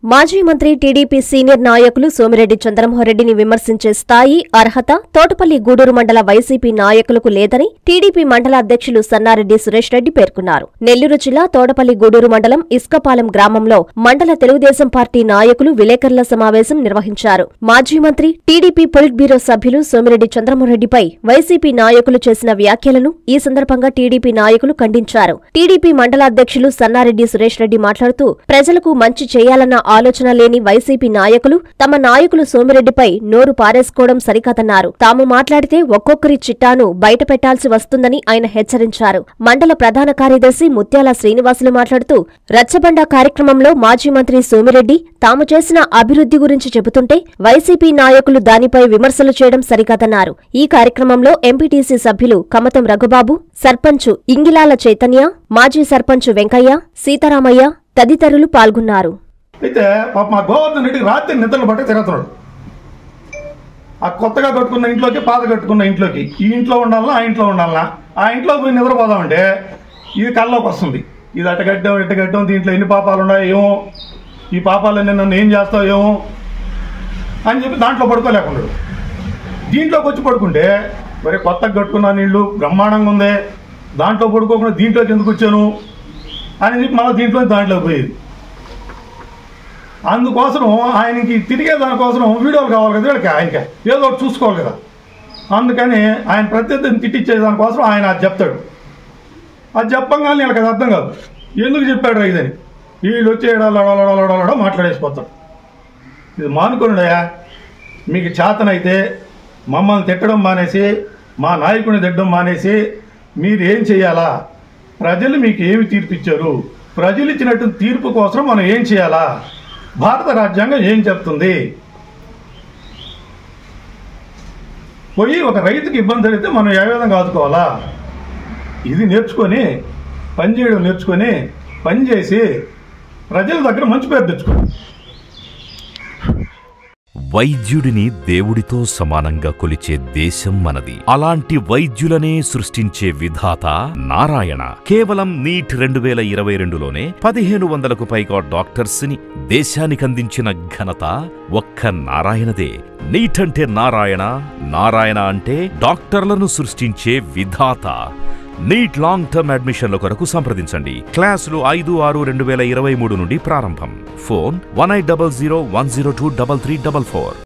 మాజీ మంత్రి TDP senior నాయకులు సోమిరెడ్డి చంద్రమోహన్రెడ్డిని విమర్శించే స్థాయి అర్హత తోటపల్లి గూడూరు మండల వైసీపీ నాయకులకు లేదని టీడీపీ మండల అధ్యక్షులు సన్నారెడ్డి సురేష్ రెడ్డి పేర్కొన్నారు నెల్లూరు జిల్లా తోటపల్లి గూడూరు మండలం ఇస్కపాలెం గ్రామంలో మండల తెలుగుదేశం పార్టీ నాయకులు విలేకరుల సమావేశం నిర్వహించారు మాజీ మంత్రి టీడీపీ పొలిట్ బ్యూరో సభ్యులు సోమిరెడ్డి చంద్రమోహన్రెడ్డిపై వైసీపీ నాయకులు చేసిన వ్యాఖ్యలను ఈ సందర్భంగా టీడీపీ నాయకులు ఖండించారు టీడీపీ మండల అధ్యక్షులు సన్నారెడ్డి సురేష్ రెడ్డి మాట్లాడుతూ ప్రజలకు మంచి చేయాలన్న ఆలోచన లేని వైసీపీ నాయకులు తమ నాయకులు సోమిరెడ్డిపై నోరు పారేసుకోవడం సరికాదన్నారు తాము మాట్లాడితే ఒక్కొక్కరి చిట్టాను బయట పెట్టాల్సి వస్తుందని ఆయన హెచ్చరించారు మండల ప్రధాన కార్యదర్శి ముత్యాల శ్రీనివాసులు మాట్లాడుతూ రచ్చబండ కార్యక్రమంలో మాజీ మంత్రి సోమిరెడ్డి తాము చేసిన అభివృద్ధి గురించి చెబుతుంటే వైసీపీ నాయకులు దానిపై విమర్శలు చేయడం సరికాదన్నారు ఈ కార్యక్రమంలో ఎంపీటీసీ సభ్యులు కమతం రఘుబాబు సర్పంచు ఇంగిలాల చైతన్య మాజీ సర్పంచు వెంకయ్య సీతారామయ్య తదితరులు పాల్గొన్నారు అయితే పాప మా గోవర్ధన్ రెడ్డి రాత్రి నిద్రలు పట్టి తిరుగుతున్నాడు ఆ కొత్తగా కట్టుకున్న ఇంట్లోకి పాత కట్టుకున్న ఇంట్లోకి ఈ ఇంట్లో ఉండాలనా ఆ ఇంట్లో ఉండాలనా ఆ ఇంట్లో పోయి నిద్రపోదామంటే ఇది కల్లోకి వస్తుంది ఇది అట్ట కట్టాం ఇట్ట కట్టాం దీంట్లో ఎన్ని పాపాలు ఉన్నాయో ఏమో ఈ పాపాలన్నీ నన్ను ఏం చేస్తావు ఏమో అని చెప్పి దాంట్లో పడుకోలేకున్నాడు దీంట్లోకి వచ్చి పడుకుంటే మరి కొత్తగా కట్టుకున్న నీళ్ళు బ్రహ్మాండంగా ఉంది దాంట్లో పడుకోకుండా దీంట్లోకి ఎందుకు వచ్చాను అని చెప్పి మళ్ళీ దీంట్లో దాంట్లోకి పోయేది అందుకోసం ఆయనకి తిరిగే దానికోసం వీడియోలు కావాలి కదా వీళ్ళకి ఆయనకి ఏదో ఒకటి చూసుకోవాలి కదా అందుకని ఆయన ప్రత్యర్థిని తిట్టించే దానికోసం ఆయన అది చెప్తాడు అది చెప్పంగానే వీళ్ళకి అది అర్థం కాదు ఎందుకు చెప్పాడు రా ఇదని వీళ్ళు వచ్చి లడలడలడలడ మాట్లాడేసిపోతాడు ఇది మానుకోండియా మీకు చేతనైతే మమ్మల్ని తిట్టడం మానేసి మా నాయకుడిని తిట్టడం మానేసి మీరు ఏం చేయాలా ప్రజలు మీకు ఏమి తీర్పిచ్చారు ప్రజలు ఇచ్చినట్టు తీర్పు కోసం మనం ఏం చేయాలా భారత రాజ్యాంగం ఏం చెప్తుంది పోయి ఒక రైతుకి ఇబ్బంది అయితే మనం ఏ విధంగా ఆదుకోవాలా ఇది నేర్చుకొని పని చేయడం నేర్చుకొని పని చేసి ప్రజల దగ్గర మంచి పేరు తెచ్చుకోండి వైద్యుడిని దేవుడితో సమానంగా కొలిచే దేశం మనది అలాంటి వైద్యులనే సృష్టించే విధాత నారాయణ కేవలం నీట్ రెండు వేల ఇరవై రెండులోనే పదిహేను వందలకు పైగా డాక్టర్స్ ని దేశానికందించిన ఘనత ఒక్క నారాయణదే నీట్ అంటే నారాయణ నారాయణ అంటే డాక్టర్లను సృష్టించే విధాత నీట్ లాంగ్ టర్మ్ అడ్మిషన్ల కొరకు సంప్రదించండి క్లాసులు ఐదు ఆరు రెండు వేల ఇరవై మూడు నుండి ప్రారంభం phone one eight double zero one zero two double three double four